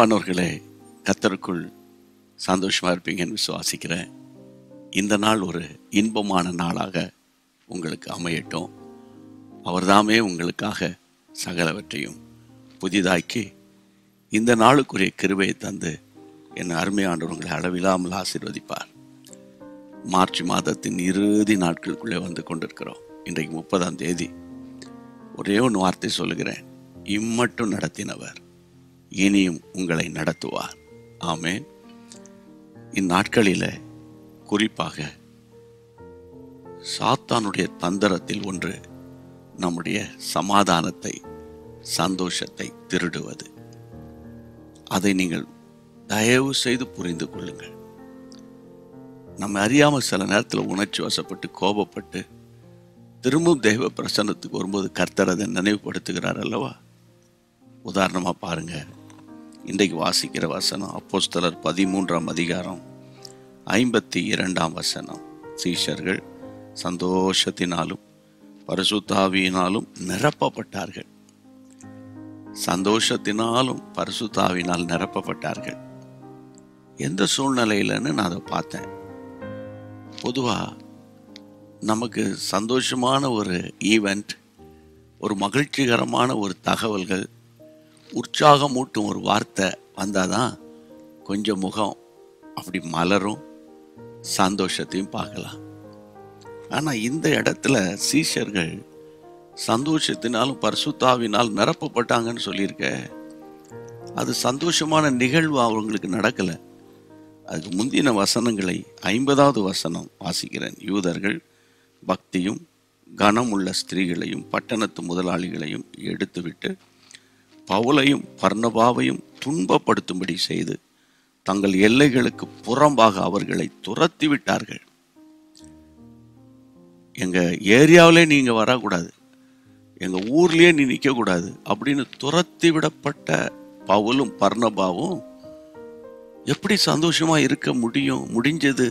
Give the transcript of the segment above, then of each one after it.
அன்பானவர்களே கத்தருக்குள் சந்தோஷமா இருப்பீங்கன்னு விசுவாசிக்கிறேன் இந்த நாள் ஒரு இன்பமான நாளாக உங்களுக்கு அமையட்டும் அவர்தாமே உங்களுக்காக சகலவற்றையும் புதிதாக்கி இந்த நாளுக்குரிய கிருபையை தந்து என் அருமையானவர் உங்களை அளவில்லாமல் ஆசீர்வதிப்பார் மார்ச் மாதத்தின் இறுதி நாட்களுக்குள்ளே வந்து கொண்டிருக்கிறோம் இன்றைக்கு முப்பதாம் தேதி ஒரே ஒன்று வார்த்தை சொல்லுகிறேன் இம்மட்டும் நடத்தினவர் இனியும் உங்களை நடத்துவார் ஆமென் இந்நாட்களில் குறிப்பாக சாத்தானுடைய தந்திரத்தில் ஒன்று நம்முடைய சமாதானத்தை சந்தோஷத்தை திருடுவது அதை நீங்கள் தயவு செய்து புரிந்து கொள்ளுங்கள் நம்ம அறியாமல் சில நேரத்தில் உணர்ச்சி வசப்பட்டு கோபப்பட்டு திரும்பவும் தெய்வ பிரசன்னத்துக்கு வரும்போது கர்த்தர் அதை நினைவுபடுத்துகிறார் அல்லவா உதாரணமாக பாருங்க இன்றைக்கு வாசிக்கிற வசனம் அப்போஸ்தலர் பதிமூன்றாம் அதிகாரம் ஐம்பத்தி இரண்டாம் வசனம் சீஷர்கள் சந்தோஷத்தினாலும் பரிசுத்தாவியினாலும் நிரப்பப்பட்டார்கள் சந்தோஷத்தினாலும் பரிசுத்தாவினால் நிரப்பப்பட்டார்கள் எந்த சூழ்நிலையிலன்னு நான் அதை பார்த்தேன் பொதுவா நமக்கு சந்தோஷமான ஒரு ஈவெண்ட் ஒரு மகிழ்ச்சிகரமான ஒரு தகவல்கள் உற்சாகமூட்டும் ஒரு வார்த்தை வந்தாதான் கொஞ்சம் முகம் அப்படி மலரும் சந்தோஷத்தையும் பார்க்கலாம் ஆனால் இந்த இடத்துல சீஷர்கள் சந்தோஷத்தினாலும் பரிசுத்தாவினால் நிரப்பப்பட்டாங்கன்னு சொல்லியிருக்க அது சந்தோஷமான நிகழ்வு அவங்களுக்கு நடக்கலை அதுக்கு முந்தின வசனங்களை ஐம்பதாவது வசனம் வாசிக்கிறேன் யூதர்கள் பக்தியும் கனமுள்ள ஸ்திரீகளையும் பட்டணத்து முதலாளிகளையும் எடுத்துவிட்டு பவுலையும் பர்ணபாவையும் துன்பப்படுத்தும்படி செய்து தங்கள் எல்லைகளுக்கு புறம்பாக அவர்களை துரத்தி விட்டார்கள் எங்க ஏரியாவிலே நீங்க வரக்கூடாது எங்க ஊர்லயே நீ நிக்க கூடாது அப்படின்னு துரத்தி விடப்பட்ட பவுலும் பர்ணபாவும் எப்படி சந்தோஷமா இருக்க முடியும் முடிஞ்சது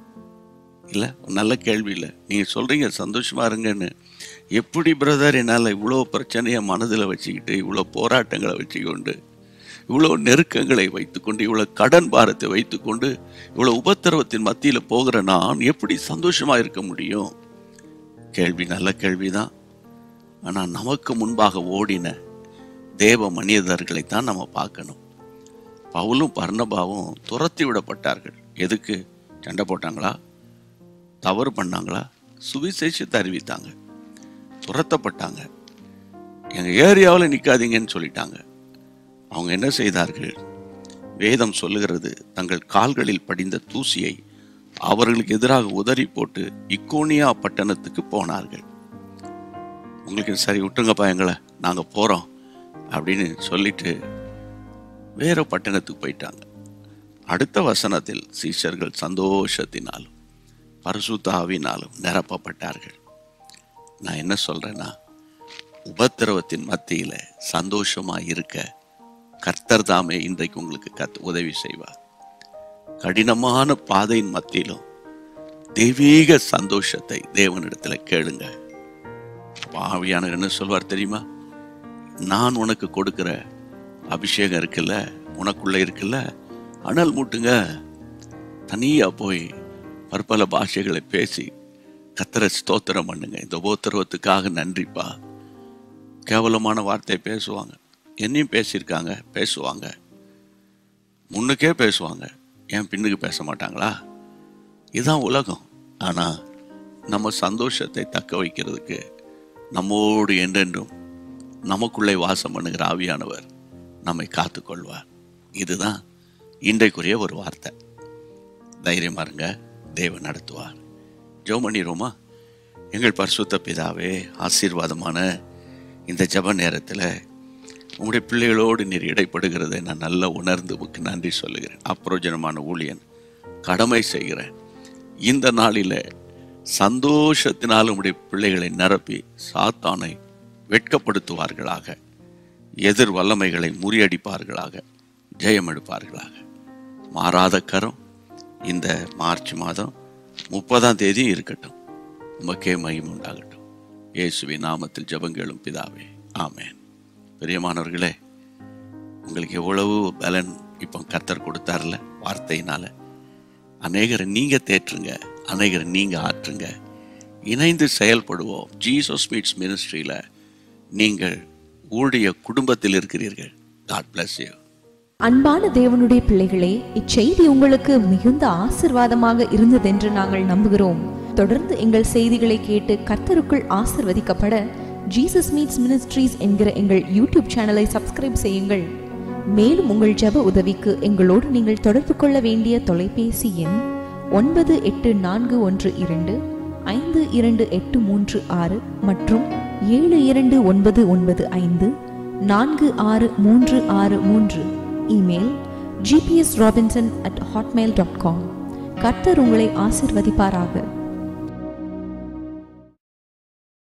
இல்ல நல்ல கேள்வி இல்லை நீங்க சொல்றீங்க சந்தோஷமா இருங்கன்னு எப்படி பிரதர் என்னால் இவ்வளோ பிரச்சனையை மனதில் வச்சுக்கிட்டு இவ்வளோ போராட்டங்களை வச்சுக்கொண்டு இவ்வளோ நெருக்கங்களை வைத்துக்கொண்டு இவ்வளோ கடன் பாரத்தை வைத்துக்கொண்டு இவ்வளோ உபத்திரவத்தின் மத்தியில் போகிற நான் எப்படி சந்தோஷமா இருக்க முடியும் கேள்வி நல்ல கேள்விதான் ஆனால் நமக்கு முன்பாக ஓடின தேவ மனிதர்களைத்தான் நம்ம பார்க்கணும் பவுலும் பர்ணபாவும் துரத்தி விடப்பட்டார்கள் எதுக்கு சண்டை போட்டாங்களா தவறு பண்ணாங்களா சுவிசேஷத்தை அறிவித்தாங்க துரத்தப்பட்டாங்க எங்க ஏரியாவில் நிற்காதீங்கன்னு சொல்லிட்டாங்க அவங்க என்ன செய்தார்கள் வேதம் சொல்லுகிறது தங்கள் கால்களில் படிந்த தூசியை அவர்களுக்கு எதிராக உதறி போட்டு இக்கோனியா பட்டணத்துக்கு போனார்கள் உங்களுக்கு சரி விட்டுங்கப்பா எங்களை நாங்க போறோம் அப்படின்னு சொல்லிட்டு வேற பட்டணத்துக்கு போயிட்டாங்க அடுத்த வசனத்தில் சீஷர்கள் சந்தோஷத்தினாலும் பரிசுத்தாவினாலும் நிரப்பப்பட்டார்கள் நான் என்ன சொல்றேன்னா உபத்திரவத்தின் மத்தியில சந்தோஷமா இருக்க கர்த்தர் தாமே இன்றைக்கு உங்களுக்கு கத் உதவி செய்வார் கடினமான பாதையின் மத்தியிலும் தெய்வீக சந்தோஷத்தை தேவனிடத்துல கேளுங்க ஆவியானவர் என்ன சொல்வார் தெரியுமா நான் உனக்கு கொடுக்கிற அபிஷேகம் இருக்குல்ல உனக்குள்ள இருக்குல்ல அனல் மூட்டுங்க தனியா போய் பற்பல பாஷைகளை பேசி கத்தரை ஸ்தோத்திரம் பண்ணுங்க இந்த உபோத்திரவத்துக்காக நன்றிப்பா கேவலமான வார்த்தை பேசுவாங்க என்னையும் பேசியிருக்காங்க பேசுவாங்க முன்னுக்கே பேசுவாங்க ஏன் பின்னுக்கு பேச மாட்டாங்களா இதுதான் உலகம் ஆனா நம்ம சந்தோஷத்தை தக்க வைக்கிறதுக்கு நம்மோடு என்றென்றும் நமக்குள்ளே வாசம் பண்ணுகிற ஆவியானவர் நம்மை காத்துக்கொள்வார் இதுதான் இன்றைக்குரிய ஒரு வார்த்தை தைரியமா இருங்க தேவன் நடத்துவார் ஜெபம் பண்ணிடுவோமா எங்கள் பரிசுத்த பிதாவே ஆசீர்வாதமான இந்த ஜெப நேரத்தில் உங்களுடைய பிள்ளைகளோடு நீர் இடைப்படுகிறதை நான் நல்லா உணர்ந்து உமக்கு நன்றி சொல்லுகிறேன் அப்பிரோஜனமான ஊழியன் கடமை செய்கிறேன் இந்த நாளில் சந்தோஷத்தினால் உம்முடைய பிள்ளைகளை நிரப்பி சாத்தானை வெட்கப்படுத்துவார்களாக எதிர் வல்லமைகளை முறியடிப்பார்களாக ஜெயம் எடுப்பார்களாக மாறாத கரம் இந்த மார்ச் மாதம் முப்பதாம் தேதி இருக்கட்டும் உமக்கே மகிமை உண்டாகட்டும் இயேசுவின் நாமத்தில் ஜெபங்களும் பிதாவே ஆமென் பிரியமானவர்களே உங்களுக்கு எவ்வளவு பலன் இப்போ கர்த்தர் கொடுத்தார்ல வார்த்தையினால அநேகரை நீங்க தேற்றுங்க அநேகரை நீங்க ஆற்றுங்க இணைந்து செயல்படுவோம் ஜீசஸ் மீட்ஸ் மினிஸ்ட்ரியில நீங்கள் ஊழிய குடும்பத்தில் இருக்கிறீர்கள் காட் பிளஸ் யூ அன்பான தேவனுடைய பிள்ளைகளே இச்செய்தி உங்களுக்கு மிகுந்த ஆசிர்வாதமாக இருந்ததென்று நாங்கள் நம்புகிறோம் தொடர்ந்து எங்கள் செய்திகளை கேட்டு கர்த்தருக்குள் ஆசிர்வதிக்கப்பட ஜீசஸ் மீட்ஸ் மினிஸ்ட்ரீஸ் என்கிற எங்கள் யூடியூப் சேனலை சப்ஸ்கிரைப் செய்யுங்கள் மேலும் உங்கள் ஜெப உதவிக்கு எங்களோடு நீங்கள் தொடர்பு கொள்ள வேண்டிய தொலைபேசி எண் ஒன்பது எட்டு நான்கு ஒன்று இரண்டு ஐந்து இரண்டு எட்டு மூன்று ஆறு மற்றும் ஏழு இரண்டு ஒன்பது ஒன்பது ஐந்து நான்கு ஆறு மூன்று ஆறு மூன்று email GPS Robinson at Hotmail dot com கர்த்தர் உங்களை ஆசிர்வதிப்பாராக